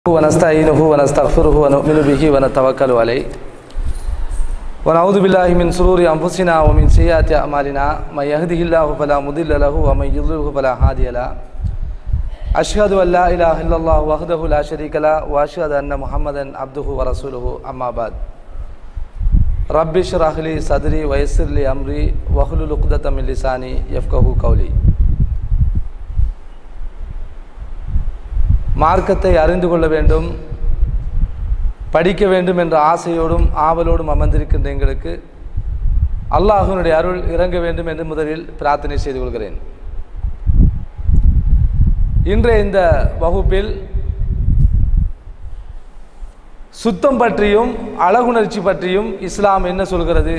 ونستعينه ونستغفره ونؤمن به ونتوكل عليه ونعوذ بالله من شرور أنفسنا ومن سيئات أعمالنا من يهده الله فلا مضل له ومن يضلله فلا هادي له أشهد أن لا إله إلا الله وحده لا شريك له وأشهد أن محمدا عبده ورسوله أما بعد رب اشرح لي صدري ويسر لي أمري واحلل عقدة من لساني يفقهوا قولي மார்க்கத்தை அறிந்து கொள்ள வேண்டும் படிக்க வேண்டும் என்ற ஆசையோடும் ஆவலோடும் அமர்ந்திருக்கின்ற எங்களுக்கு அல்லாஹுனுடைய அருள் இறங்க வேண்டும் என்று முதலில் பிரார்த்தனை செய்து கொள்கிறேன் இன்றைய இந்த வகுப்பில் சுத்தம் பற்றியும் அழகுணர்ச்சி பற்றியும் இஸ்லாம் என்ன சொல்கிறது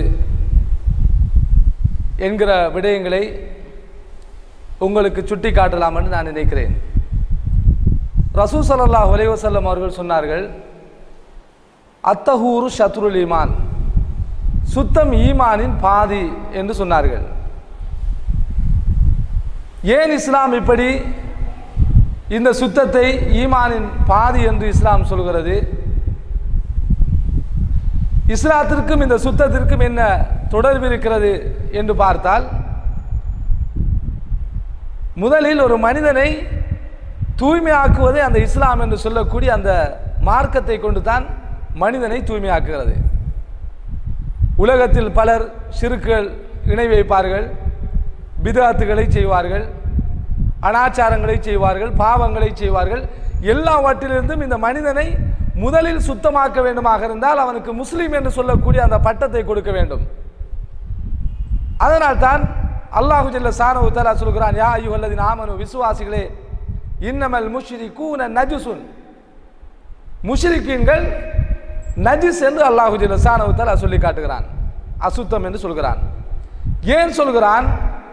என்கிற விடயங்களை உங்களுக்கு சுட்டி காட்டலாம் என்று நான் நினைக்கிறேன் ரசூ சல்லாஹ் வலைவசல்லம் அவர்கள் சொன்னார்கள் அத்தஹூரு ஷத்ருல் ஈமான் சுத்தம் ஈமானின் பாதி என்று சொன்னார்கள் ஏன் இஸ்லாம் இப்படி இந்த சுத்தத்தை ஈமானின் பாதி என்று இஸ்லாம் சொல்கிறது இஸ்லாத்திற்கும் இந்த சுத்தத்திற்கும் என்ன தொடர்பு இருக்கிறது என்று பார்த்தால் முதலில் ஒரு மனிதனை தூய்மையாக்குவதே அந்த இஸ்லாம் என்று சொல்லக்கூடிய அந்த மார்க்கத்தை கொண்டு தான் மனிதனை தூய்மையாக்குகிறது உலகத்தில் பலர் சிறுக்கள் இணை வைப்பார்கள் பிதாத்துகளை செய்வார்கள் அனாச்சாரங்களை செய்வார்கள் பாவங்களை செய்வார்கள் எல்லாவற்றிலிருந்தும் இந்த மனிதனை முதலில் சுத்தமாக்க வேண்டுமாக இருந்தால் அவனுக்கு முஸ்லீம் என்று சொல்லக்கூடிய அந்த பட்டத்தை கொடுக்க வேண்டும் அதனால் தான் அல்லாஹு ஜல்ல சானவு தலா சொல்கிறான் யா ஐயுஹல்லதி நாமனு விசுவாசிகளே இன்னமல் முஷ்ரி கூன நஜுசுன் முஷ்ரிக்கீன்கள் நஜிஸ் என்று அல்லாஹு ஜிலசானவுத்தால் சொல்லி காட்டுகிறான் அசுத்தம் என்று சொல்கிறான் ஏன் சொல்கிறான்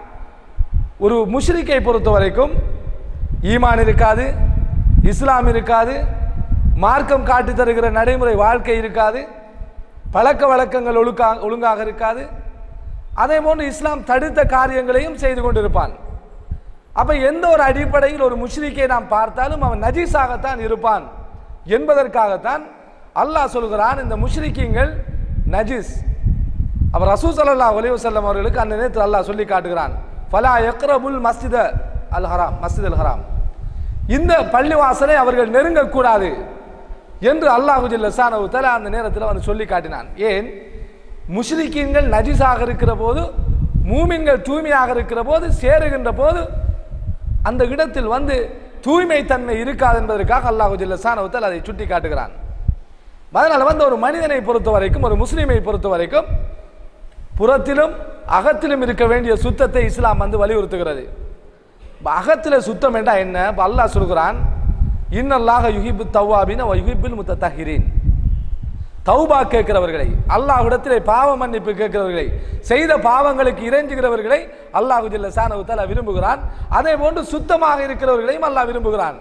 ஒரு முஷ்ரிக்கை பொறுத்த வரைக்கும் ஈமான் இருக்காது இஸ்லாம் இருக்காது மார்க்கம் காட்டி தருகிற நடைமுறை வாழ்க்கை இருக்காது பழக்க வழக்கங்கள் ஒழுக்கா ஒழுங்காக இருக்காது அதே போன்று இஸ்லாம் தடுத்த காரியங்களையும் செய்து கொண்டிருப்பான் அப்ப எந்த ஒரு அடிப்படையில் ஒரு முஷ்ரிக்கை நாம் பார்த்தாலும் அவன் நஜீஸாகத்தான் இருப்பான் என்பதற்காகத்தான் அல்லாஹ் சொல்கிறான் இந்த முஷ்ரிக்கீங்கள் நஜீஸ் அப்ப ரசூ சல்லா ஒலிவசல்லம் அவர்களுக்கு அந்த நேரத்தில் அல்லாஹ் சொல்லி காட்டுகிறான் ஃபலா எக்ரபுல் மஸ்ஜித அல் ஹராம் மஸ்ஜித் அல் ஹராம் இந்த பள்ளிவாசலை அவர்கள் நெருங்கக்கூடாது என்று அல்லாஹு ஜில்லசானவு தலா அந்த நேரத்தில் அவன் சொல்லி காட்டினான் ஏன் முஷ்ரிக்கீன்கள் நஜீஸாக இருக்கிற போது மூமின்கள் தூய்மையாக இருக்கிற போது சேருகின்ற போது அந்த இடத்தில் வந்து தூய்மை தன்மை இருக்காது என்பதற்காக அல்லாஹு ஜில்லசானவத்தால் அதை சுட்டி காட்டுகிறான் அதனால் வந்து ஒரு மனிதனை பொறுத்த வரைக்கும் ஒரு முஸ்லீமை பொறுத்த வரைக்கும் புறத்திலும் அகத்திலும் இருக்க வேண்டிய சுத்தத்தை இஸ்லாம் வந்து வலியுறுத்துகிறது அகத்தில் சுத்தம் என்றா என்ன அல்லாஹ் சொல்கிறான் இன்னல்லாக யுகிபு தவ்வாபின் யுகிபில் முத்த தஹிரீன் தௌபா கேட்கிறவர்களை அல்லாஹ்விடத்திலே பாவ மன்னிப்பு கேட்கிறவர்களை செய்த பாவங்களுக்கு இறைஞ்சுகிறவர்களை அல்லாஹு ஜில்ல சானவுத்தால விரும்புகிறான் அதே போன்று சுத்தமாக இருக்கிறவர்களையும் அல்லாஹ் விரும்புகிறான்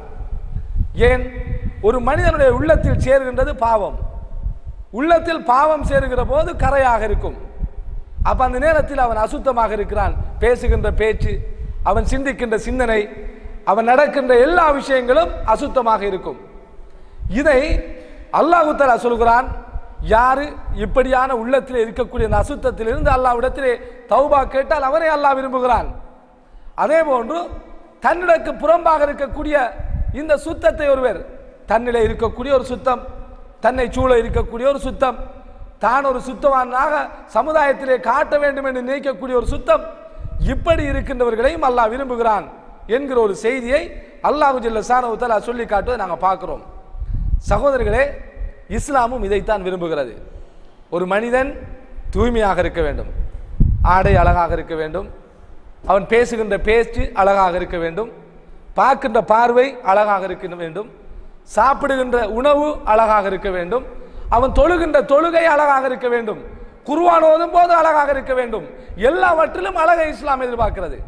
ஏன் ஒரு மனிதனுடைய உள்ளத்தில் சேருகின்றது பாவம் உள்ளத்தில் பாவம் சேருகிற போது கரையாக இருக்கும் அப்ப அந்த நேரத்தில் அவன் அசுத்தமாக இருக்கிறான் பேசுகின்ற பேச்சு அவன் சிந்திக்கின்ற சிந்தனை அவன் நடக்கின்ற எல்லா விஷயங்களும் அசுத்தமாக இருக்கும் இதை அல்லாஹு தலா சொல்கிறான் யாரு இப்படியான உள்ளத்தில் இருக்கக்கூடிய அந்த அசுத்தத்திலிருந்து அல்லாவிடத்திலே தௌபா கேட்டால் அவனை அல்லாஹ் விரும்புகிறான் அதே போன்று தன்னிடக்கு புறம்பாக இருக்கக்கூடிய இந்த சுத்தத்தை ஒருவர் தன்னிலே இருக்கக்கூடிய ஒரு சுத்தம் தன்னை சூழ இருக்கக்கூடிய ஒரு சுத்தம் தான் ஒரு சுத்தவானாக சமுதாயத்திலே காட்ட வேண்டும் என்று நினைக்கக்கூடிய ஒரு சுத்தம் இப்படி இருக்கின்றவர்களையும் அல்லாஹ் விரும்புகிறான் என்கிற ஒரு செய்தியை அல்லாஹு ஜில்ல சானவுத்தலா சொல்லி காட்டுவதை நாங்கள் பார்க்கிறோம் சகோதரர்களே இஸ்லாமும் இதைத்தான் விரும்புகிறது ஒரு மனிதன் தூய்மையாக இருக்க வேண்டும் ஆடை அழகாக இருக்க வேண்டும் அவன் பேசுகின்ற பேச்சு அழகாக இருக்க வேண்டும் பார்க்கின்ற பார்வை அழகாக இருக்க வேண்டும் சாப்பிடுகின்ற உணவு அழகாக இருக்க வேண்டும் அவன் தொழுகின்ற தொழுகை அழகாக இருக்க வேண்டும் குருவான் ஓதும் போது அழகாக இருக்க வேண்டும் எல்லாவற்றிலும் அழகை இஸ்லாம் எதிர்பார்க்கிறது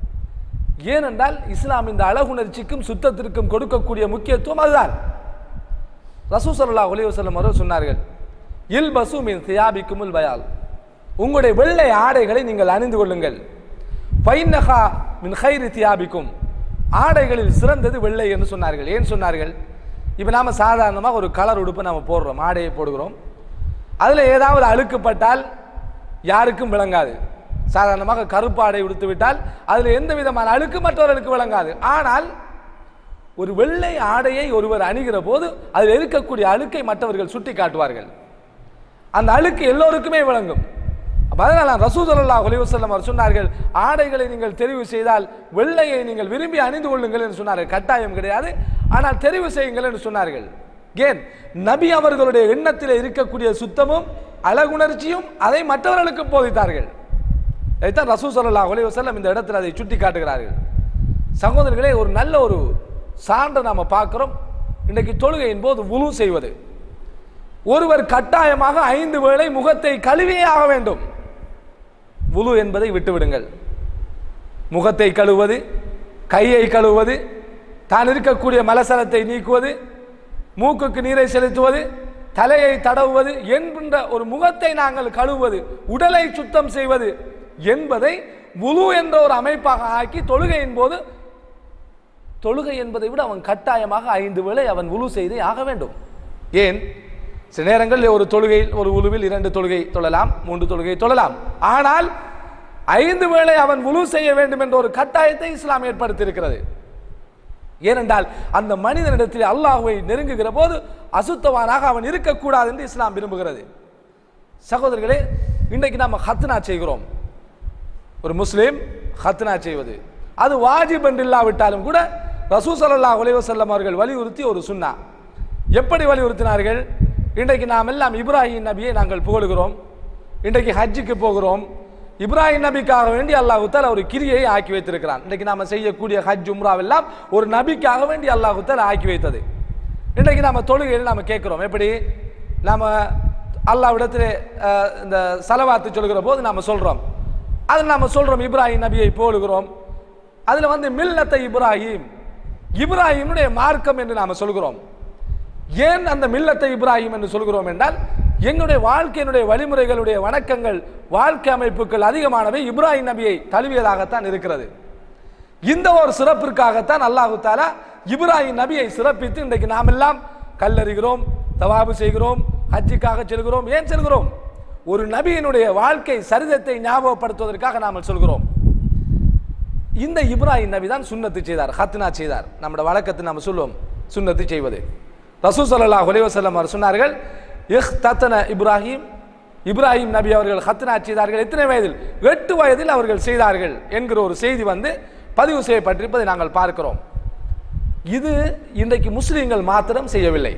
ஏனென்றால் இஸ்லாம் இந்த அழகுணர்ச்சிக்கும் சுத்தத்திற்கும் கொடுக்கக்கூடிய முக்கியத்துவம் அதுதான் ரசூ சல்லா ஒலி வசல்லம் அவர்கள் சொன்னார்கள் இல் பசு மின் தியாபிக்குமுல் பயால் உங்களுடைய வெள்ளை ஆடைகளை நீங்கள் அணிந்து கொள்ளுங்கள் பைன்னஹா மின் ஹைரி தியாபிக்கும் ஆடைகளில் சிறந்தது வெள்ளை என்று சொன்னார்கள் ஏன் சொன்னார்கள் இப்போ நாம் சாதாரணமாக ஒரு கலர் உடுப்பு நம்ம போடுறோம் ஆடையை போடுகிறோம் அதில் ஏதாவது அழுக்குப்பட்டால் யாருக்கும் விளங்காது சாதாரணமாக கருப்பு ஆடை உடுத்து விட்டால் அதில் எந்த விதமான அழுக்கு மற்றவர்களுக்கு விளங்காது ஆனால் ஒரு வெள்ளை ஆடையை ஒருவர் அணிகிற போது அதில் இருக்கக்கூடிய அழுக்கை மற்றவர்கள் சுட்டி காட்டுவார்கள் அந்த அழுக்கு எல்லோருக்குமே விளங்கும் அப்ப அதனால ரசூதல்லா ஒலிவசல்லம் அவர் சொன்னார்கள் ஆடைகளை நீங்கள் தெரிவு செய்தால் வெள்ளையை நீங்கள் விரும்பி அணிந்து கொள்ளுங்கள் என்று சொன்னார்கள் கட்டாயம் கிடையாது ஆனால் தெரிவு செய்யுங்கள் என்று சொன்னார்கள் ஏன் நபி அவர்களுடைய எண்ணத்தில் இருக்கக்கூடிய சுத்தமும் அழகுணர்ச்சியும் அதை மற்றவர்களுக்கு போதித்தார்கள் இதைத்தான் ரசூ சல்லா ஒலிவசல்லம் இந்த இடத்தில் அதை சுட்டி காட்டுகிறார்கள் சகோதரர்களே ஒரு நல்ல ஒரு சான்றை நாம் பார்க்கிறோம் இன்றைக்கு தொழுகையின் போது உழு செய்வது ஒருவர் கட்டாயமாக ஐந்து வேளை முகத்தை கழுவியே ஆக வேண்டும் உலு என்பதை விட்டுவிடுங்கள் முகத்தை கழுவது கையை கழுவது தான் இருக்கக்கூடிய மலசலத்தை நீக்குவது மூக்குக்கு நீரை செலுத்துவது தலையை தடவுவது என்கின்ற ஒரு முகத்தை நாங்கள் கழுவுவது உடலை சுத்தம் செய்வது என்பதை உலு என்ற ஒரு அமைப்பாக ஆக்கி தொழுகையின் போது தொழுகை என்பதை விட அவன் கட்டாயமாக ஐந்து வேளை அவன் உழு செய்தே ஆக வேண்டும் ஏன் சில நேரங்களில் ஒரு தொழுகையில் ஒரு உழுவில் இரண்டு தொழுகை தொழலாம் மூன்று தொழுகை தொழலாம் ஆனால் ஐந்து வேளை அவன் உழு செய்ய வேண்டும் என்ற ஒரு கட்டாயத்தை இஸ்லாம் ஏற்படுத்தியிருக்கிறது ஏனென்றால் அந்த மனிதனிடத்தில் அல்லாஹுவை நெருங்குகிற போது அசுத்தவானாக அவன் இருக்கக்கூடாது என்று இஸ்லாம் விரும்புகிறது சகோதரர்களே இன்றைக்கு நாம் ஹத்னா செய்கிறோம் ஒரு முஸ்லீம் ஹத்னா செய்வது அது வாஜிப் என்று இல்லாவிட்டாலும் கூட ரசூ ஸல்லல்லாஹு அலைஹி வஸல்லம் அவர்கள் வலியுறுத்தி ஒரு சுன்னா எப்படி வலியுறுத்தினார்கள் இன்றைக்கு நாம் எல்லாம் இப்ராஹிம் நபியை நாங்கள் புகழுகிறோம் இன்றைக்கு ஹஜ்ஜுக்கு போகிறோம் இப்ராஹிம் நபிக்காக வேண்டி அல்லாஹு தாலா ஒரு கிரியை ஆக்கி வைத்திருக்கிறான் இன்றைக்கு நாம செய்யக்கூடிய ஹஜ் உம்ராவெல்லாம் ஒரு நபிக்காக வேண்டி அல்லாஹு தாலா ஆக்கி வைத்தது இன்றைக்கு நாம தொழுகையில் நாம கேட்கிறோம் எப்படி நாம அல்லாவிடத்தில் அஹ், இந்த சலவாத்து சொல்கிற போது நாம சொல்றோம் அதில் நாம சொல்றோம் இப்ராஹிம் நபியை போலுகிறோம் அதுல வந்து மில்லத்தை இப்ராஹிம் இப்ராஹிமுடைய மார்க்கம் என்று நாம சொல்கிறோம் ஏன் அந்த மில்லத்தை இப்ராஹிம் என்று சொல்கிறோம் என்றால் எங்களுடைய வாழ்க்கையினுடைய வழிமுறைகளுடைய வணக்கங்கள் வாழ்க்கை அமைப்புகள் அதிகமானவை இப்ராஹிம் நபியை தழுவியதாகத்தான் இருக்கிறது இந்த ஒரு சிறப்பிற்காகத்தான் அல்லாஹு தாலா இப்ராஹிம் நபியை சிறப்பித்து இன்றைக்கு நாம் எல்லாம் கல்லறிகிறோம் தவாபு செய்கிறோம் ஹஜ்ஜுக்காக செல்கிறோம் ஏன் செல்கிறோம் ஒரு நபியினுடைய வாழ்க்கை சரிதத்தை ஞாபகப்படுத்துவதற்காக நாம் சொல்கிறோம் இந்த இப்ராஹிம் நபி தான் சுன்னத்து செய்தார் ஹத்னா செய்தார் நம்முடைய வழக்கத்தை நாம் சொல்லுவோம் சுன்னத்து செய்வது ரசூ ஸல்லல்லாஹு அலைஹி வஸல்லம் அவர் சொன்னார்கள் இஹ்தத்தன இப்ராஹிம் இப்ராஹிம் நபி அவர்கள் ஹத்னா செய்தார்கள் எத்தனை வயதில் எட்டு வயதில் அவர்கள் செய்தார்கள் என்கிற ஒரு செய்தி வந்து பதிவு செய்யப்பட்டிருப்பதை நாங்கள் பார்க்கிறோம் இது இன்றைக்கு முஸ்லிம்கள் மாத்திரம் செய்யவில்லை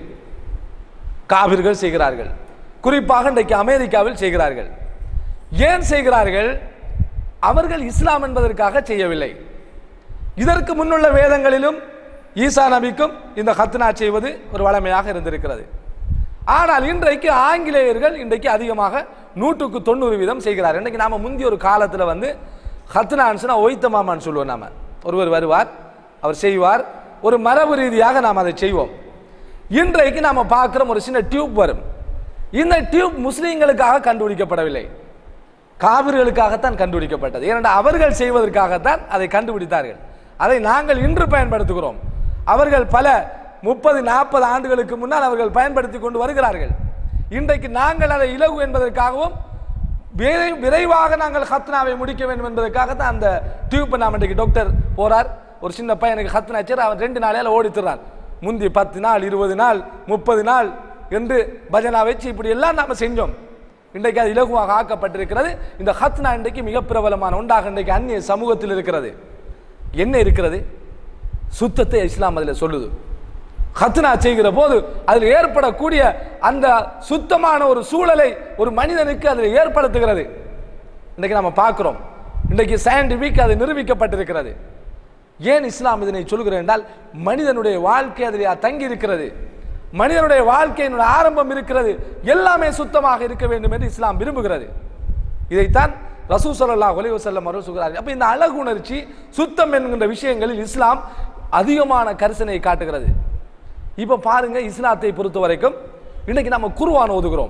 காவிர்கள் செய்கிறார்கள் குறிப்பாக இன்றைக்கு அமெரிக்காவில் செய்கிறார்கள் ஏன் செய்கிறார்கள் அவர்கள் இஸ்லாம் என்பதற்காக செய்யவில்லை இதற்கு முன்னுள்ள வேதங்களிலும் ஈசா நபிக்கும் இந்த ஹத்னா செய்வது ஒரு வளமையாக இருந்திருக்கிறது ஆனால் இன்றைக்கு ஆங்கிலேயர்கள் இன்றைக்கு அதிகமாக நூற்றுக்கு தொண்ணூறு வீதம் செய்கிறார் இன்றைக்கு நாம முந்தைய ஒரு காலத்தில் வந்து ஹத்னான்ஸ்னா ஒய்த்த மாமான்னு சொல்லுவோம் நாம ஒருவர் வருவார் அவர் செய்வார் ஒரு மரபு ரீதியாக நாம் அதை செய்வோம் இன்றைக்கு நாம பார்க்குறோம் ஒரு சின்ன டியூப் வரும் இந்த டியூப் முஸ்லீம்களுக்காக கண்டுபிடிக்கப்படவில்லை காவிர்களுக்காகத்தான் கண்டுபிடிக்கப்பட்டது ஏனென்றால் அவர்கள் செய்வதற்காகத்தான் அதை கண்டுபிடித்தார்கள் அதை நாங்கள் இன்று பயன்படுத்துகிறோம் அவர்கள் பல முப்பது நாற்பது ஆண்டுகளுக்கு முன்னால் அவர்கள் பயன்படுத்தி கொண்டு வருகிறார்கள் இன்றைக்கு நாங்கள் அதை இலகு என்பதற்காகவும் விரை விரைவாக நாங்கள் ஹத்னாவை முடிக்க வேண்டும் என்பதற்காகத்தான் அந்த டியூப்பை நாம் இன்றைக்கு டாக்டர் போறார் ஒரு சின்ன பையனுக்கு ஹத்னா சரி அவன் ரெண்டு நாளையில ஓடித்துறான் முந்தி பத்து நாள் இருபது நாள் முப்பது நாள் என்று பஜனா வச்சு இப்படி எல்லாம் நாம செஞ்சோம் இன்றைக்கு அது இலகுவாக ஆக்கப்பட்டிருக்கிறது இந்த ஹத்னா இன்றைக்கு மிக பிரபலமான உண்டாக இன்றைக்கு அந்நிய சமூகத்தில் இருக்கிறது என்ன இருக்கிறது சுத்தத்தை இஸ்லாம் அதில் சொல்லுது ஹத்னா செய்கிற போது அதில் ஏற்படக்கூடிய அந்த சுத்தமான ஒரு சூழலை ஒரு மனிதனுக்கு அதில் ஏற்படுத்துகிறது இன்றைக்கு நம்ம பார்க்கிறோம் இன்றைக்கு சயின்டிபிக் அது நிரூபிக்கப்பட்டிருக்கிறது ஏன் இஸ்லாம் இதனை சொல்கிறேன் என்றால் மனிதனுடைய வாழ்க்கை அதில் தங்கி இருக்கிறது மனிதனுடைய வாழ்க்கையினுடைய ஆரம்பம் இருக்கிறது எல்லாமே சுத்தமாக இருக்க வேண்டும் என்று இஸ்லாம் விரும்புகிறது இதைத்தான் ரசூ ஸல்லல்லாஹு அலைஹி வஸல்லம் அவர்கள் சொல்கிறார்கள் அப்ப இந்த அழகு உணர்ச்சி சுத்தம் என்கின்ற விஷயங்களில் இஸ்லாம் அதிகமான கரிசனை காட்டுகிறது இப்ப பாருங்க இஸ்லாத்தை பொறுத்த வரைக்கும் இன்னைக்கு நம்ம குர்ஆன் ஓதுகிறோம்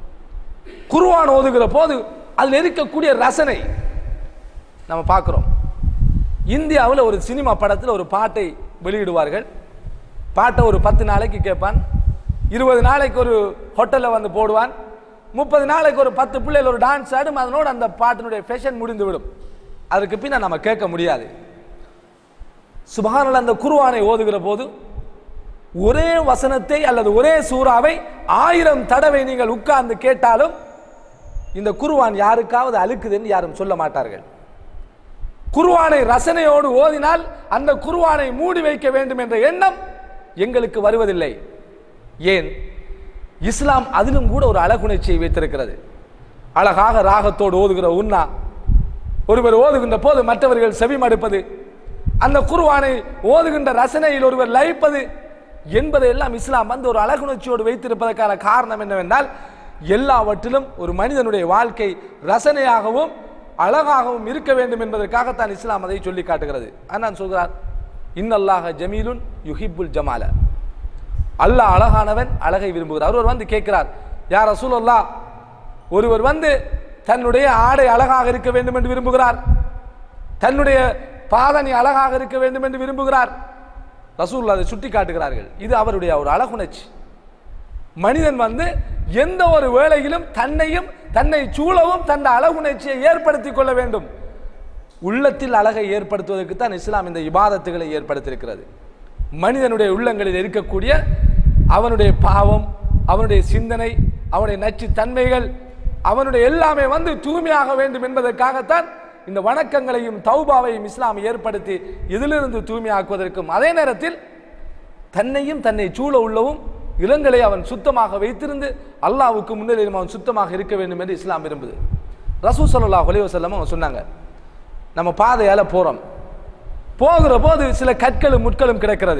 குர்ஆன் ஓதுகிற போது அதில் இருக்கக்கூடிய ரசனை நம்ம பார்க்கிறோம் இந்தியாவில் ஒரு சினிமா படத்தில் ஒரு பாட்டை வெளியிடுவார்கள் பாட்டை ஒரு பத்து நாளைக்கு கேட்பான் இருபது நாளைக்கு ஒரு ஹோட்டலில் வந்து போடுவான் முப்பது நாளைக்கு ஒரு பத்து பிள்ளைகள் ஒரு டான்ஸ் ஆடும் அதனோடு அந்த பாட்டினுடைய ஃபேஷன் முடிந்து விடும் அதுக்கு பின்ன நம்ம கேட்க முடியாது சுபஹானல்ல அந்த குருவானை ஓதுகிற போது ஒரே வசனத்தை அல்லது ஒரே சூறாவை ஆயிரம் தடவை நீங்கள் உட்கார்ந்து கேட்டாலும் இந்த குருவான் யாருக்காவது அழுக்குதுன்னு யாரும் சொல்ல மாட்டார்கள் குருவானை ரசனையோடு ஓதினால் அந்த குருவானை மூடி வைக்க வேண்டும் என்ற எண்ணம் எங்களுக்கு வருவதில்லை ஏன் இஸ்லாம் அதிலும் கூட ஒரு அழகுணர்ச்சியை வைத்திருக்கிறது அழகாக ராகத்தோடு ஓதுகிற உன்னா ஒருவர் ஓதுகின்ற போது மற்றவர்கள் செவிமடுப்பது அந்த குருவானை ஓதுகின்ற ரசனையில் ஒருவர் லயிப்பது என்பதையெல்லாம் இஸ்லாம் வந்து ஒரு அழகுணர்ச்சியோடு வைத்திருப்பதற்கான காரணம் என்னவென்றால் எல்லாவற்றிலும் ஒரு மனிதனுடைய வாழ்க்கை ரசனையாகவும் அழகாகவும் இருக்க வேண்டும் என்பதற்காகத்தான் இஸ்லாம் அதை சொல்லி காட்டுகிறது அண்ணான் சொல்கிறார் இன்னல்லாஹ ஜமீலுன் யுஹிப்புல் ஜமால அல்லாஹ் அழகானவன் அழகை விரும்புகிறார் ஒருவர் வந்து கேட்கிறார் யார் ரசூலுல்லாஹ் ஒருவர் வந்து தன்னுடைய ஆடை அழகாக இருக்க வேண்டும் என்று விரும்புகிறார் தன்னுடைய பாதணி அழகாக இருக்க வேண்டும் என்று விரும்புகிறார் ரசூல் அதை சுட்டி காட்டுகிறார்கள் இது அவருடைய ஒரு அழகுணர்ச்சி மனிதன் வந்து எந்த ஒரு வேளையிலும் தன்னையும் தன்னை சூழவும் தன் அழகுணர்ச்சியை ஏற்படுத்திக் கொள்ள வேண்டும் உள்ளத்தில் அழகை ஏற்படுத்துவதற்கு தான் இஸ்லாம் இந்த இபாதத்துகளை ஏற்படுத்தியிருக்கிறது மனிதனுடைய உள்ளங்களில் இருக்கக்கூடிய அவனுடைய பாவம் அவனுடைய சிந்தனை அவனுடைய நச்சு தன்மைகள் அவனுடைய எல்லாமே வந்து தூய்மையாக வேண்டும் என்பதற்காகத்தான் இந்த வணக்கங்களையும் தௌபாவையும் இஸ்லாம் ஏற்படுத்தி இதிலிருந்து தூய்மையாக்குவதற்கும் அதே நேரத்தில் தன்னையும் தன்னை சூழ உள்ளவும் இளங்களை அவன் சுத்தமாக வைத்திருந்து அல்லாஹ்வுக்கு முன்னிலையும் அவன் சுத்தமாக இருக்க வேண்டும் என்று இஸ்லாம் விரும்புது ரசூ ஸல்லல்லாஹு அலைஹி வஸல்லம் அவங்க சொன்னாங்க நம்ம பாதையால போறோம் போகிற போது சில கற்களும் முட்களும் கிடக்கிறது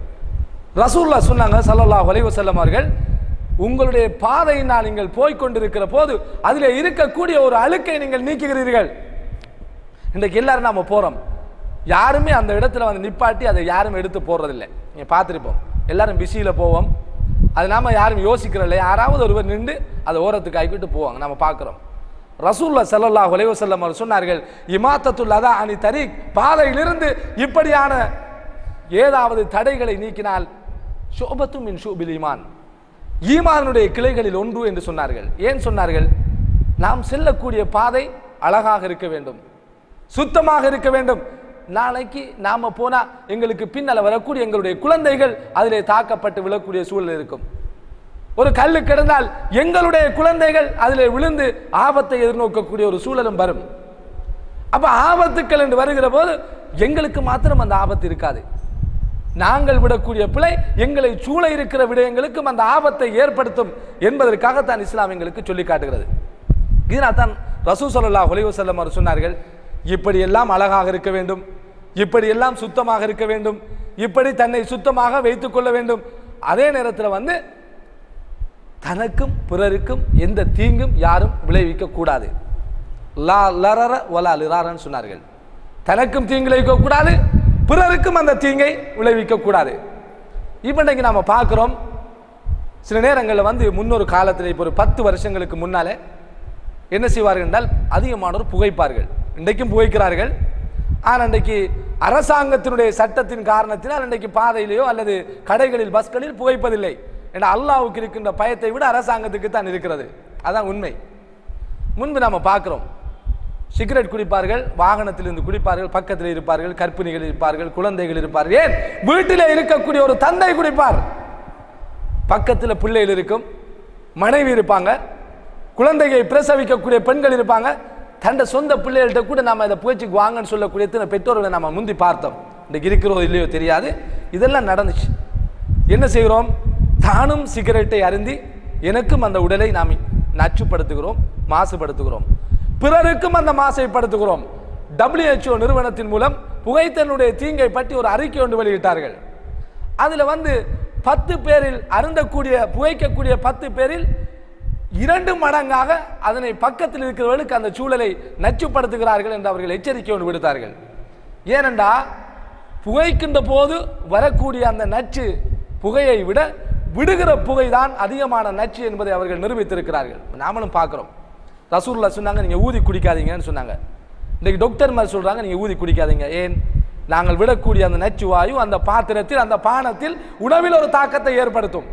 ரசூல்லா சொன்னாங்க ஸல்லல்லாஹு அலைஹி வஸல்லம் அவர்கள் உங்களுடைய பாதையினால் நீங்கள் போய்க் கொண்டிருக்கிற போது அதில் இருக்கக்கூடிய ஒரு அழுக்கை நீங்கள் நீக்குகிறீர்கள் இன்றைக்கு எல்லாரும் நாம போறோம் யாருமே அந்த இடத்துல வந்து நிப்பாட்டி அதை யாரும் எடுத்து போடுறதில்லை நீங்க பார்த்துருப்போம் எல்லாரும் பிஸியில் போவோம் அது நாம யாரும் யோசிக்கிறதில்லை யாராவது ஒருவர் நின்று அதை ஓரத்துக்கு ஆக்கிட்டு போவாங்க நம்ம பார்க்குறோம் ரசூல்லா ஸல்லல்லாஹு அலைஹி வஸல்லம் அவர் சொன்னார்கள் இமாத்தத்துல் அதா அனி தரீக் பாதையிலிருந்து இப்படியான ஏதாவது தடைகளை நீக்கினால் ஷோபத்து மின் ஷூபில் ஈமான் ஈமானுடைய கிளைகளில் ஒன்று என்று சொன்னார்கள் ஏன் சொன்னார்கள் நாம் செல்லக்கூடிய பாதை அழகாக இருக்க வேண்டும் சுத்தமாக இருக்க வேண்டும் நாளைக்கு நாம போனா எங்களுக்கு பின்னால வரக்கூடிய எங்களுடைய குழந்தைகள் அதிலே தாக்கப்பட்டு விழக்கூடிய சூழல் இருக்கும் ஒரு கல்லு கிடந்தால் எங்களுடைய குழந்தைகள் அதிலே விழுந்து ஆபத்தை எதிர்நோக்கக்கூடிய ஒரு சூழலும் வரும் அப்ப ஆபத்துக்கள் என்று வருகிற போது எங்களுக்கு மாத்திரம் அந்த ஆபத்து இருக்காது நாங்கள் விடக்கூடிய பிழை எங்களை சூழ இருக்கிற விடயங்களுக்கும் அந்த ஆபத்தை ஏற்படுத்தும் என்பதற்காக தான் இஸ்லாம் எங்களுக்கு சொல்லி காட்டுகிறது இதனால் தான் ரசூ ஸல்லல்லாஹு அலைஹி வஸல்லம் அவர் சொன்னார்கள் இப்படியெல்லாம் அழகாக இருக்க வேண்டும் இப்படியெல்லாம் சுத்தமாக இருக்க வேண்டும் இப்படி தன்னை சுத்தமாக வைத்துக் கொள்ள வேண்டும் அதே நேரத்தில் வந்து தனக்கும் பிறருக்கும் எந்த தீங்கும் யாரும் விளைவிக்க கூடாது லா லரர ஒலா லிராரன்னு சொன்னார்கள் தனக்கும் தீங்கு விளைவிக்க கூடாது பிறருக்கும் அந்த தீங்கை விளைவிக்க கூடாது இப்போ இன்னைக்கு நாம பார்க்குறோம் சில நேரங்களில் வந்து முன்னொரு காலத்தில் இப்போ ஒரு பத்து வருஷங்களுக்கு முன்னாலே என்ன செய்வார்கள் என்றால் அதிகமானோர் புகைப்பார்கள் இன்றைக்கும் புகைக்கிறார்கள் ஆனால் இன்றைக்கு அரசாங்கத்தினுடைய சட்டத்தின் காரணத்தினால் இன்றைக்கு பாதையிலேயோ அல்லது கடைகளில் பஸ்களில் புகைப்பதில்லை என்ற அல்லாஹ்வுக்கு இருக்கின்ற பயத்தை விட அரசாங்கத்துக்கு தான் இருக்கிறது அதான் உண்மை முன்பு நாம பார்க்கிறோம் சிகரெட் குடிப்பார்கள் வாகனத்திலிருந்து குடிப்பார்கள் பக்கத்தில் இருப்பார்கள் கர்ப்பிணிகள் இருப்பார்கள் குழந்தைகள் இருப்பார்கள் ஏன் வீட்டிலே இருக்கக்கூடிய ஒரு தந்தை குடிப்பார் பக்கத்தில் பிள்ளைகள் இருக்கும் மனைவி இருப்பாங்க குழந்தையை பிரசவிக்கக்கூடிய பெண்கள் இருப்பாங்க தண்ட சொந்த பிள்ளைகள்கிட்ட கூட நாம இதை புகழ்ச்சிக்கு வாங்கன்னு சொல்லக்கூடிய எத்தனை பெற்றோர்களை நம்ம முந்தி பார்த்தோம் இன்றைக்கு இருக்கிறதோ இல்லையோ தெரியாது இதெல்லாம் நடந்துச்சு என்ன செய்கிறோம் தானும் சிகரெட்டை அருந்தி எனக்கும் அந்த உடலை நாம் நச்சுப்படுத்துகிறோம் மாசுபடுத்துகிறோம் பிறருக்கும் அந்த மாசைப்படுத்துகிறோம் WHO நிறுவனத்தின் மூலம் புகைத்தனுடைய தீங்கை பற்றி ஒரு அறிக்கை ஒன்று வெளியிட்டார்கள் அதில் வந்து பத்து பேரில் அருந்தக்கூடிய புகைக்கக்கூடிய பத்து பேரில் இரண்டு மடங்காக அதனை பக்கத்தில் இருக்கிறவர்களுக்கு அந்த சூழலை நச்சுப்படுத்துகிறார்கள் என்று அவர்கள் எச்சரிக்கை ஒன்று விடுத்தார்கள் ஏனென்றா புகைக்கின்ற போது வரக்கூடிய அந்த நச்சு புகையை விட விடுகிற புகை தான் அதிகமான நச்சு என்பதை அவர்கள் நிரூபித்திருக்கிறார்கள் நாமளும் பார்க்குறோம் ரசூல்லா சொன்னாங்க நீங்கள் ஊதி குடிக்காதீங்கன்னு சொன்னாங்க இன்றைக்கு டாக்டர் மாதிரி சொல்கிறாங்க நீங்கள் ஊதி குடிக்காதீங்க ஏன் நாங்கள் விடக்கூடிய அந்த நச்சுவாயு அந்த பாத்திரத்தில் அந்த பானத்தில் உணவில் ஒரு தாக்கத்தை ஏற்படுத்தும்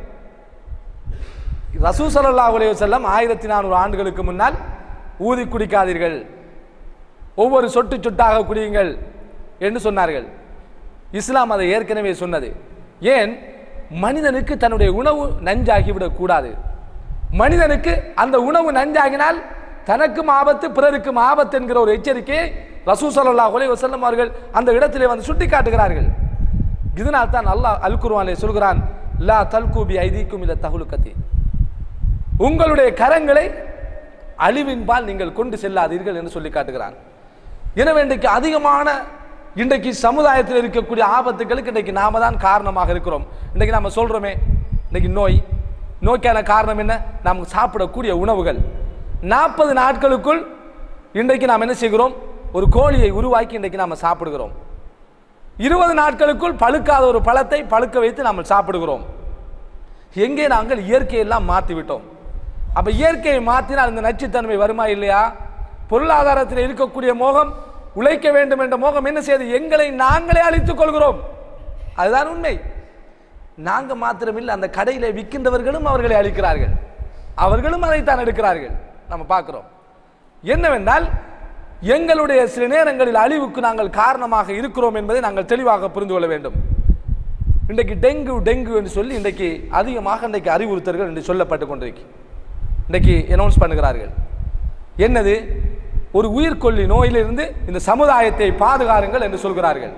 ரசூ ஸல்லல்லாஹு அலைஹி வஸல்லம் ஆயிரத்தி நானூறு ஆண்டுகளுக்கு முன்னால் ஊதி குடிக்காதீர்கள் ஒவ்வொரு சொட்டு சொட்டாக குடியுங்கள் என்று சொன்னார்கள் இஸ்லாம் அதை ஏற்கனவே சொன்னது ஏன் மனிதனுக்கு தன்னுடைய உணவு நஞ்சாகிவிடக் கூடாது மனிதனுக்கு அந்த உணவு நஞ்சாகினால் தனக்கும் ஆபத்து பிறருக்கும் ஆபத்து என்கிற ஒரு எச்சரிக்கையை ரசூ ஸல்லல்லாஹு அலைஹி வஸல்லம் அவர்கள் அந்த இடத்திலே வந்து சுட்டி காட்டுகிறார்கள் இதனால் தான் அல்லாஹ் அல் குர்ஆனிலே சொல்கிறான் லா தல்கூபி ஐதீக்கும் இல தகுலுக்கத்தி உங்களுடைய கரங்களை அழிவின்பால் நீங்கள் கொண்டு செல்லாதீர்கள் என்று சொல்லி காட்டுகிறான் எனவே இன்றைக்கு அதிகமான இன்றைக்கு சமுதாயத்தில் இருக்கக்கூடிய ஆபத்துகளுக்கு இன்றைக்கு நாம தான் காரணமாக இருக்கிறோம் இன்றைக்கு நாம சொல்றோமே இன்றைக்கு நோய் நோய்க்கான காரணம் என்ன நாம் சாப்பிடக்கூடிய உணவுகள் நாற்பது நாட்களுக்குள் இன்றைக்கு நாம் என்ன செய்கிறோம் ஒரு கோழியை உருவாக்கி இன்றைக்கு நாம் சாப்பிடுகிறோம் இருபது நாட்களுக்குள் பழுக்காத ஒரு பழத்தை பழுக்க வைத்து நாம் சாப்பிடுகிறோம் எங்கே நாங்கள் இயற்கையெல்லாம் மாற்றி விட்டோம் அப்ப இயற்கையை மாற்றினால் இந்த நச்சுத்தன்மை வருமா இல்லையா பொருளாதாரத்தில் இருக்கக்கூடிய மோகம் உழைக்க வேண்டும் என்ற மோகம் என்ன செய்யுது எங்களை நாங்களே அழித்துக் கொள்கிறோம் அதுதான் உண்மை நாங்க மாத்திரமில்லை அந்த கடையில விற்கின்றவர்களும் அவர்களை அழிக்கிறார்கள் அவர்களும் அதைத்தான் எடுக்கிறார்கள் நம்ம பார்க்கிறோம் என்னவென்றால் எங்களுடைய சில நேரங்களில் அழிவுக்கு நாங்கள் காரணமாக இருக்கிறோம் என்பதை நாங்கள் தெளிவாக புரிந்து கொள்ள வேண்டும் இன்றைக்கு டெங்கு டெங்கு என்று சொல்லி இன்றைக்கு அதிகமாக இன்றைக்கு அறிவுறுத்தல்கள் என்று சொல்லப்பட்டு கொண்டிருக்கு இன்றைக்கு அனௌன்ஸ் பண்ணுகிறார்கள் என்னது ஒரு உயிர்கொல்லி நோயிலிருந்து இந்த சமுதாயத்தை பாதுகாருங்கள் என்று சொல்கிறார்கள்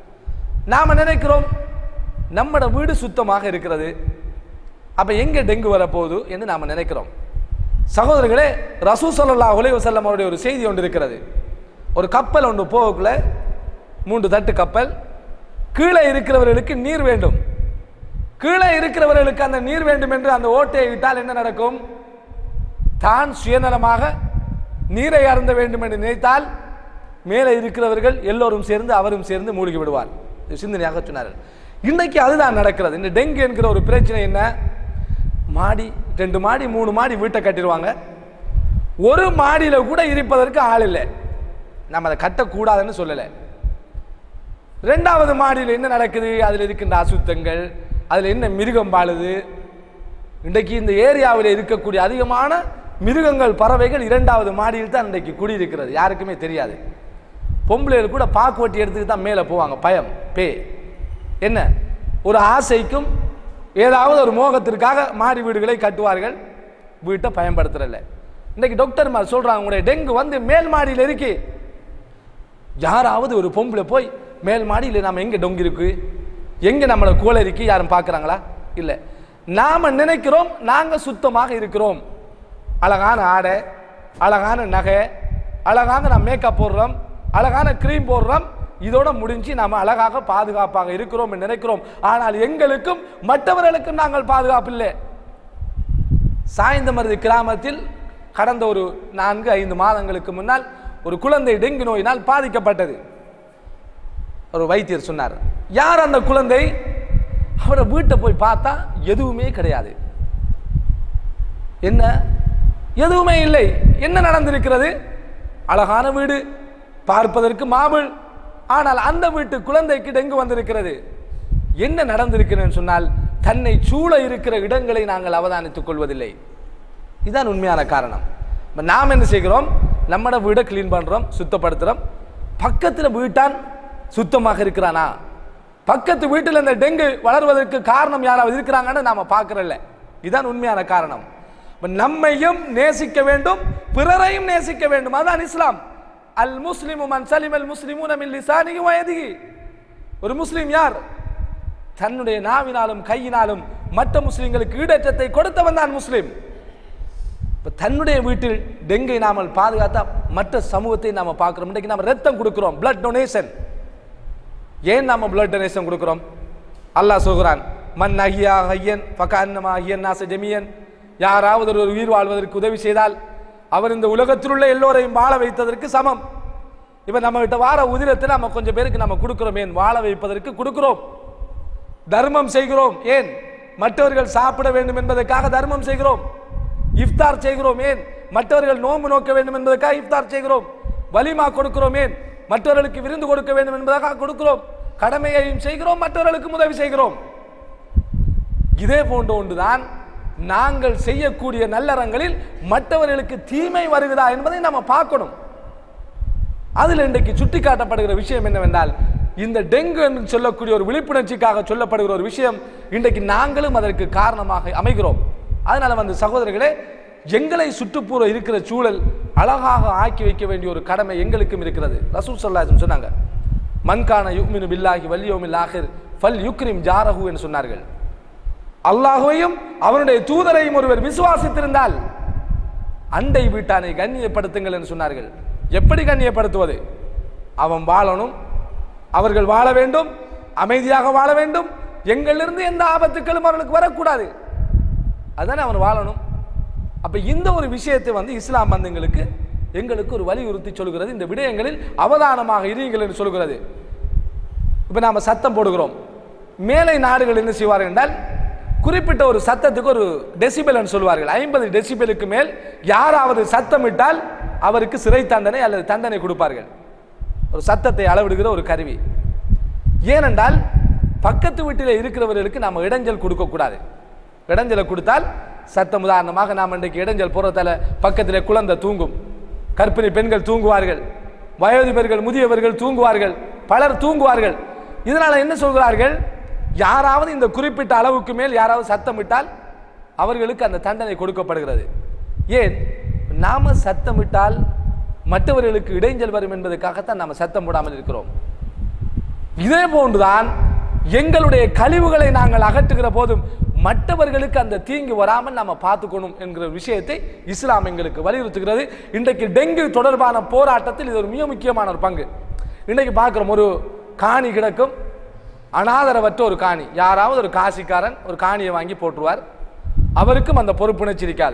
நாம நினைக்கிறோம் நம்மட வீடு சுத்தமாக இருக்கிறது அப்ப எங்க டெங்கு வரப்போகுது என்று நாம நினைக்கிறோம் சகோதரர்களே ரசூ ஸல்லல்லாஹு அலைஹி வஸல்லம் அவருடைய ஒரு செய்தி ஒன்று இருக்கிறது ஒரு கப்பல் ஒன்று போகக்குள்ள மூன்று தட்டு கப்பல் கீழே இருக்கிறவர்களுக்கு நீர் வேண்டும் கீழே இருக்கிறவர்களுக்கு அந்த நீர் வேண்டும் என்று அந்த ஓட்டையை விட்டால் என்ன நடக்கும் தான் சுயநலமாக நீரை அருந்த வேண்டும் என்று நினைத்தால் மேலே இருக்கிறவர்கள் எல்லோரும் சேர்ந்து அவரும் சேர்ந்து மூழ்கி விடுவார் இது சிந்தனையாக சொன்னார்கள் இன்னைக்கு அதுதான் நடக்கிறது இந்த டெங்கு என்கிற ஒரு பிரச்சனை என்ன மாடி ரெண்டு மாடி மூணு மாடி வீட்டை கட்டிடுவாங்க ஒரு மாடியில கூட இருப்பதற்கு ஆள் இல்லை நம்ம அதை கட்டக்கூடாதுன்னு சொல்லலை ரெண்டாவது மாடியில் என்ன நடக்குது அதில் இருக்கின்ற அசுத்தங்கள் அதில் என்ன மிருகம் வாழுது இன்றைக்கு இந்த ஏரியாவில் இருக்கக்கூடிய அதிகமான மிருகங்கள் பறவைகள் இரண்டாவது மாடியில் தான் இன்றைக்கு குடியிருக்கிறது யாருக்குமே தெரியாது பொம்பளைகள் கூட பாக்கு வட்டி எடுத்துக்கிட்டு தான் மேலே போவாங்க பயம் பே என்ன ஒரு ஆசைக்கும் ஏதாவது ஒரு மோகத்திற்காக மாடி வீடுகளை கட்டுவார்கள் வீட்டை பயன்படுத்துறல இன்னைக்கு டாக்டர்மார் சொல்றாங்க உங்களுடைய டெங்கு வந்து மேல் மாடியில் இருக்கு யாராவது ஒரு பொம்பளை போய் மேல் மாடியில் நாம எங்க டொங்கு இருக்கு எங்க நம்மளை கோலை இருக்கு யாரும் பார்க்கறாங்களா இல்ல நாம நினைக்கிறோம் நாங்க சுத்தமாக இருக்கிறோம் அழகான ஆடை அழகான நகை அழகாக நாம் மேக்கப் போடுறோம் அழகான க்ரீம் போடுறோம் இதோட முடிஞ்சு நாம அழகாக பாதுகாப்பாக இருக்கிறோம் என்று நினைக்கிறோம் ஆனால் எங்களுக்கும் மற்றவர்களுக்கும் நாங்கள் பாதுகாப்பு இல்லை சாய்ந்தமருது கிராமத்தில் கடந்த ஒரு நான்கு ஐந்து மாதங்களுக்கு முன்னால் ஒரு குழந்தை டெங்கு நோயினால் பாதிக்கப்பட்டது ஒரு வைத்தியர் சொன்னார் யார் அந்த குழந்தை அவரை வீட்டை போய் பார்த்தா எதுவுமே கிடையாது என்ன எதுவுமே இல்லை என்ன நடந்திருக்கிறது அழகான வீடு பார்ப்பதற்கு மாபிள் ஆனால் அந்த வீட்டு குழந்தைக்கு டெங்கு வந்திருக்கிறது என்ன நடந்திருக்கிறேன்னு சொன்னால் தன்னை சூழ இருக்கிற இடங்களை நாங்கள் அவதானித்துக் கொள்வதில்லை இதுதான் உண்மையான காரணம் இப்ப நாம் என்ன செய்கிறோம் நம்மட வீடை க்ளீன் பண்றோம் சுத்தப்படுத்துறோம் பக்கத்தில் வீட்டான் சுத்தமாக இருக்கிறானா பக்கத்து வீட்டில் இந்த டெங்கு வளர்வதற்கு காரணம் யாராவது இருக்கிறாங்கன்னு நாம பார்க்கறதில்ல இதுதான் உண்மையான காரணம் இப்ப நம்மையும் நேசிக்க வேண்டும் பிறரையும் நேசிக்க வேண்டும் அதான் இஸ்லாம் அல் முஸ்லிமு மன் சலிம் அல் முஸ்லிமூன மின் லிசானிஹி வ யதிஹி ஒரு முஸ்லிம் யார் தன்னுடைய நாவினாலும் கையினாலும் மற்ற முஸ்லிம்களுக்கு ஈடேற்றத்தை கொடுத்தவன் தான் முஸ்லிம் இப்ப தன்னுடைய வீட்டில் டெங்கை நாமல் பாதுகாத்தா மற்ற சமூகத்தை நாம பார்க்கிறோம் இன்றைக்கு நாம ரத்தம் கொடுக்கிறோம் பிளட் டொனேஷன் ஏன் நாம பிளட் டொனேஷன் கொடுக்கிறோம் அல்லாஹ் சொல்கிறான் மன் அஹியா ஹையன் ஃபகன்னமா அஹியன் நாச ஜமியன் யாராவது ஒரு உயிர் வாழ்வதற்கு உதவி செய்தால் அவர் இந்த உலகத்தில் உள்ள எல்லோரையும் வாழ வைத்ததற்கு சமம் இப்ப நம்ம கிட்ட வார உதிரத்தில் நம்ம கொஞ்சம் பேருக்கு நம்ம கொடுக்கிறோம் ஏன் வாழ வைப்பதற்கு கொடுக்கிறோம் தர்மம் செய்கிறோம் ஏன் மற்றவர்கள் சாப்பிட வேண்டும் என்பதற்காக தர்மம் செய்கிறோம் இஃப்தார் செய்கிறோம் ஏன் மற்றவர்கள் நோன்பு நோக்க வேண்டும் என்பதற்காக இஃப்தார் செய்கிறோம் வலிமா கொடுக்கிறோம் ஏன் மற்றவர்களுக்கு விருந்து கொடுக்க வேண்டும் என்பதாக கொடுக்கிறோம் கடமையையும் செய்கிறோம் மற்றவர்களுக்கும் உதவி செய்கிறோம் இதே போன்ற ஒன்றுதான் நாங்கள் செய்யக்கூடிய நல்லறங்களில் மற்றவர்களுக்கு தீமை வருகிறதா என்பதை நம்ம பார்க்கணும் அதில் இன்றைக்கு சுட்டிக்காட்டப்படுகிற விஷயம் என்னவென்றால் இந்த டெங்கு என்று சொல்லக்கூடிய ஒரு விழிப்புணர்ச்சிக்காக சொல்லப்படுகிற ஒரு விஷயம் இன்றைக்கு நாங்களும் அதற்கு காரணமாக அமைகிறோம் அதனால வந்து சகோதரர்களே எங்களை சுற்றுப்புற இருக்கிற சூழல் அழகாக ஆக்கி வைக்க வேண்டிய ஒரு கடமை எங்களுக்கும் இருக்கிறது ரசூல் சல்லாஹம் சொன்னாங்க மன்கான யுக்மினு பில்லாஹி வல்யோமில் ஆஹிர் ஃபல் யுக்ரிம் ஜாரஹு என்று சொன்னார்கள் அல்லாஹுவையும் அவனுடைய தூதரையும் ஒருவர் விசுவாசித்திருந்தால் அண்டை வீட்டானை கண்ணியப்படுத்துங்கள் என்று சொன்னார்கள் எப்படி கண்ணியப்படுத்துவது அவன் வாழணும் அவர்கள் வாழ வேண்டும் அமைதியாக வாழ வேண்டும் எங்களிலிருந்து எந்த ஆபத்துக்களும் அவர்களுக்கு வரக்கூடாது அதானே அவன் வாழணும் அப்ப இந்த ஒரு விஷயத்தை வந்து இஸ்லாம் வந்து எங்களுக்கு எங்களுக்கு ஒரு வலியுறுத்தி சொல்கிறது இந்த விடயங்களில் அவதானமாக இருங்கள் என்று சொல்கிறது இப்போ நாம் சத்தம் போடுகிறோம் மேலை நாடுகள் என்ன செய்வார்கள் என்றால் குறிப்பிட்ட ஒரு சத்தத்துக்கு ஒரு டெசிபல் சொல்வார்கள் ஐம்பது டெசிபலுக்கு மேல் யாராவது சத்தமிட்டால் அவருக்கு சிறை தண்டனை அல்லது தண்டனை கொடுப்பார்கள் ஒரு சத்தத்தை அளவிடுகிற ஒரு கருவி ஏனென்றால் பக்கத்து வீட்டில் இருக்கிறவர்களுக்கு நாம் இடைஞ்சல் கொடுக்கக்கூடாது இடைஞ்சலை கொடுத்தால் சத்தம் உதாரணமாக நாம் இன்றைக்கு இடைஞ்சல் போகிறதால பக்கத்தில் குழந்தை தூங்கும் கர்ப்பிணி பெண்கள் தூங்குவார்கள் வயோதிபர்கள் முதியவர்கள் தூங்குவார்கள் பலர் தூங்குவார்கள் இதனால என்ன சொல்கிறார்கள் யாராவது இந்த குறிப்பிட்ட அளவுக்கு மேல் யாராவது சத்தமிட்டால் அவர்களுக்கு அந்த தண்டனை கொடுக்கப்படுகிறது ஏன் நாம சத்தமிட்டால் மற்றவர்களுக்கு இடைஞ்சல் வரும் என்பதற்காகத்தான் நாம் சத்தம் போடாமல் இருக்கிறோம் இதே போன்றுதான் எங்களுடைய கழிவுகளை நாங்கள் அகற்றுகிற போதும் மற்றவர்களுக்கு அந்த தீங்கு வராமல் நாம பார்த்துக்கணும் என்கிற விஷயத்தை இஸ்லாம் எங்களுக்கு வலியுறுத்துகிறது இன்றைக்கு டெங்கு தொடர்பான போராட்டத்தில் இது ஒரு மிக முக்கியமான ஒரு பங்கு இன்றைக்கு பார்க்குறோம் ஒரு காணி கிடக்கும் அனாதரவற்ற ஒரு காணி யாராவது ஒரு காசிக்காரன் ஒரு காணியை வாங்கி போட்டுருவார் அவருக்கும் அந்த பொறுப்புணர்ச்சி இருக்காது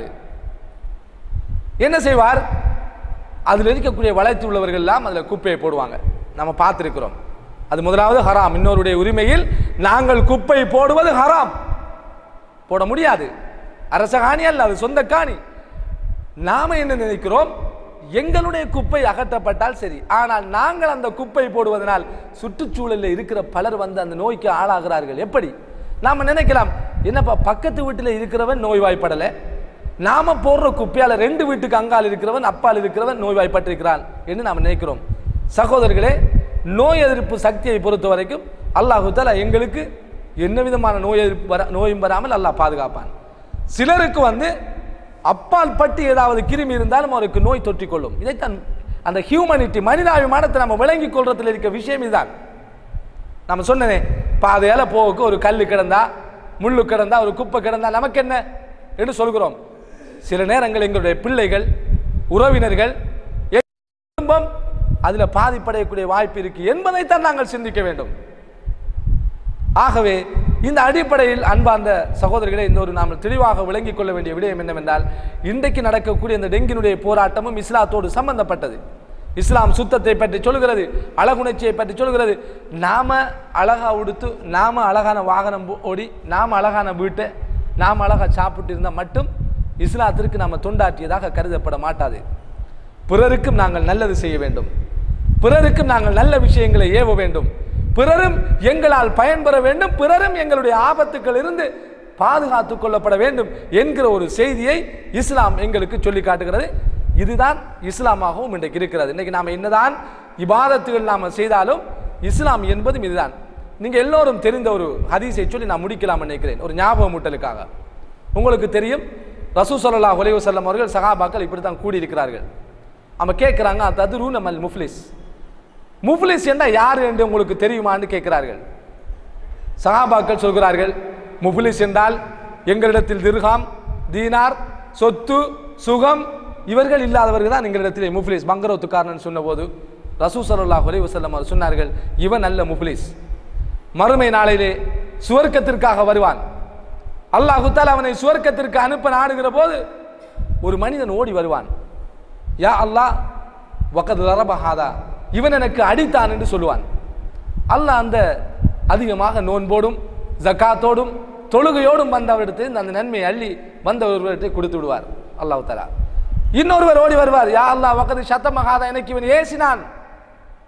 என்ன செய்வார் அதில் இருக்கக்கூடிய வளர்ச்சி உள்ளவர்கள் எல்லாம் அதில் குப்பையை போடுவாங்க நம்ம பார்த்துருக்கிறோம் அது முதலாவது ஹராம் இன்னொருடைய உரிமையில் நாங்கள் குப்பை போடுவது ஹராம் போட முடியாது அரச காணி அல்ல அது சொந்த காணி நாம என்ன நினைக்கிறோம் எங்களுடைய குப்பை அகற்றப்பட்டால் சரி ஆனால் நாங்கள் அந்த குப்பை போடுவதனால் சுற்றுச்சூழலில் இருக்கிற பலர் வந்து அந்த நோய்க்கு ஆளாகிறார்கள் எப்படி நாம நினைக்கலாம் என்னப்பா பக்கத்து வீட்டில் இருக்கிறவன் நோய்வாய்ப்படலை நாம போடுற குப்பையால ரெண்டு வீட்டுக்கு அங்கால் இருக்கிறவன் அப்பால் இருக்கிறவன் நோய்வாய்ப்பட்டிருக்கிறான் என்று நாம் நினைக்கிறோம் சகோதரர்களே நோய் எதிர்ப்பு சக்தியை பொறுத்த வரைக்கும் அல்லாஹு தஆலா எங்களுக்கு என்ன விதமான நோய் எதிர்ப்பு வர நோயும் வராமல் அல்லாஹ் பாதுகாப்பான் சிலருக்கு வந்து அப்பால் பட்டு ஏதாவது கிருமி இருந்தாலும் அவருக்கு நோய் தொற்றிக்கொள்ளும் இதைத்தான் அந்த ஹியூமனிட்டி மனிதாபிமானத்தை நம்ம விளங்கிக் கொள்றதுல இருக்க விஷயம் இதுதான் நம்ம சொன்னனே பாதையால போவுக்கு ஒரு கல் கிடந்தா முள்ளு கிடந்தா ஒரு குப்பை கிடந்தா நமக்கு என்ன என்று சொல்கிறோம் சில நேரங்கள் எங்களுடைய பிள்ளைகள் உறவினர்கள் எங்கள் குடும்பம் அதுல பாதிப்படையக்கூடிய வாய்ப்பு இருக்கு என்பதைத்தான் நாங்கள் சிந்திக்க வேண்டும் ஆகவே இந்த அடிப்படையில் அன்பார்ந்த சகோதரர்களை இந்த ஒரு நாம் தெளிவாக விளங்கிக் கொள்ள வேண்டிய விடயம் என்னவென்றால் இன்றைக்கு நடக்கக்கூடிய இந்த டெங்கினுடைய போராட்டமும் இஸ்லாத்தோடு சம்பந்தப்பட்டது இஸ்லாம் சுத்தத்தை பற்றி சொல்கிறது அழகுணர்ச்சியை பற்றி சொல்கிறது நாம அழகா உடுத்து நாம அழகான வாகனம் ஓ- ஓடி நாம அழகான வீட்டை நாம அழகா சாப்பிட்டு இருந்தால் மட்டும் இஸ்லாத்திற்கு நாம தொண்டாற்றியதாக கருதப்பட மாட்டாது பிறருக்கும் நாங்கள் நல்லது செய்ய வேண்டும் பிறருக்கும் நாங்கள் நல்ல விஷயங்களை ஏவ வேண்டும் பிறரும் எங்களால் பயன்பெற வேண்டும் பிறரும் எங்களுடைய ஆபத்துக்கள் இருந்து பாதுகாத்துக் கொள்ளப்பட வேண்டும் என்கிற ஒரு செய்தியை இஸ்லாம் எங்களுக்கு சொல்லி காட்டுகிறது இதுதான் இஸ்லாமாகவும் இன்றைக்கு இருக்கிறது இன்னைக்கு நாம் என்னதான் இபாதத்துகள் நாம் செய்தாலும் இஸ்லாம் என்பதும் இதுதான் நீங்க எல்லோரும் தெரிந்த ஒரு ஹதீஸை சொல்லி நான் முடிக்கலாம் நினைக்கிறேன் ஒரு ஞாபகமூட்டலுக்காக உங்களுக்கு தெரியும் ரசூ ஸல்லல்லாஹு அலைஹி வஸல்லம் அவர்கள் சஹாபாக்கள் இப்படி தான் கூடியிருக்கிறார்கள் அவங்க கேட்குறாங்க அது ரூனமல் முஃப்லிஸ் முஃப்லிஸ் என்றால் யார் என்று உங்களுக்கு தெரியுமான்னு கேட்கிறார்கள் சஹாபாக்கள் சொல்கிறார்கள் முஃப்லிஸ் என்றால் எங்களிடத்தில் திர்ஹாம் தீனார் சொத்து சுகம் இவர்கள் இல்லாதவர்கள் தான் எங்களிடத்திலே முஃப்லிஸ் மங்கரோத்துக்காரன் சொன்னபோது ரசூ ஸல்லல்லாஹு அலைஹி வஸல்லம் அவர் சொன்னார்கள் இவன் அல்ல முஃப்லிஸ் மறுமை நாளிலே சுவர்க்கத்திற்காக வருவான் அல்லாஹு தஆலா அவனை சுவர்க்கத்திற்கு அனுப்ப நாடுகிற போது ஒரு மனிதன் ஓடி வருவான் யா அல்லாஹ் வகத் லரபஹாதா இவன் எனக்கு அடித்தான் என்று சொல்லுவான் அல்லாஹ் அந்த அதிகமாக நோன்போடும் ஜக்காத்தோடும் தொழுகையோடும் வந்தவரிடத்தில் அந்த நன்மையை அள்ளி வந்தவர்களிடத்தை கொடுத்து விடுவார் அல்லாஹ் தஆலா இன்னொருவர் ஓடி வருவார் யா அல்லாஹ் வகது சத்தமகாதா எனக்கு இவன் ஏசினான்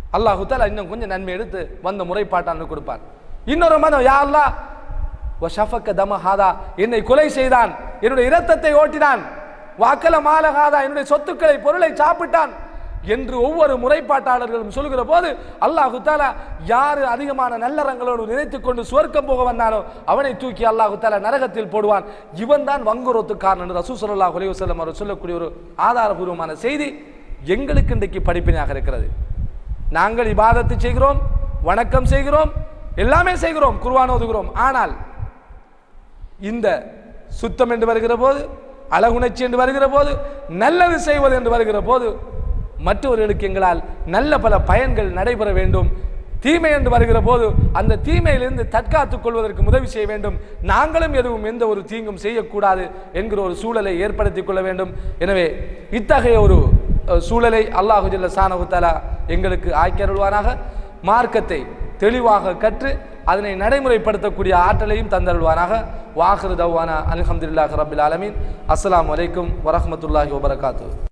அல்லாஹு தாலா இன்னும் கொஞ்சம் நன்மை எடுத்து வந்த முறைப்பாட்டான்னு கொடுப்பார் இன்னொரு மதம் யா அல்லாஹ் வஷஃபக்க தம ஹாதா என்னை கொலை செய்தான் என்னுடைய இரத்தத்தை ஓட்டினான் வாக்கல மாலகாதா என்னுடைய சொத்துக்களை பொருளை சாப்பிட்டான் என்று ஒவ்வொரு முறைப்பாட்டாளர்களும் சொல்கிற போது அல்லாஹு தாலா யாரு அதிகமான நல்லறங்களோடு நினைத்துக் கொண்டு சுவர்க்கம் போக வந்தானோ அவனை தூக்கி அல்லாஹு தாலா நரகத்தில் போடுவான் இவன் தான் வங்குரோத்துக்காரன் என்று ரசூ சல்லாஹ் அலைவசல்லம் அவர் சொல்லக்கூடிய ஒரு ஆதாரபூர்வமான செய்தி எங்களுக்கு இன்றைக்கு படிப்பினையாக இருக்கிறது நாங்கள் இபாதத்து செய்கிறோம் வணக்கம் செய்கிறோம் எல்லாமே செய்கிறோம் குர்ஆன் ஓதுகிறோம் ஆனால் இந்த சுத்தம் என்று வருகிற போது அழகுணர்ச்சி என்று வருகிற போது நல்லது செய்வது என்று வருகிற போது மற்றவர்களுக்கு எங்களால் நல்ல பல பயன்கள் நடைபெற வேண்டும் தீமை என்று வருகிற போது அந்த தீமையிலிருந்து தற்காத்துக் கொள்வதற்கு உதவி செய்ய வேண்டும் நாங்களும் எதுவும் எந்த ஒரு தீங்கும் செய்யக்கூடாது என்கிற ஒரு சூழலை ஏற்படுத்திக் கொள்ள வேண்டும் எனவே இத்தகைய ஒரு அஹ், சூழலை அல்லாஹு ஜல்ல ஷானஹு தஆலா எங்களுக்கு ஆக்கியருள்வானாக மார்க்கத்தை தெளிவாக கற்று அதனை நடைமுறைப்படுத்தக்கூடிய ஆற்றலையும் தந்தருள்வானாக வாஹிரு தவானா அல்ஹம்துலில்லாஹி ரபில் ஆலமீன் அஸ்ஸலாமு அலைக்கும் வரஹ்மத்துல்லாஹி வபரகாத்துஹு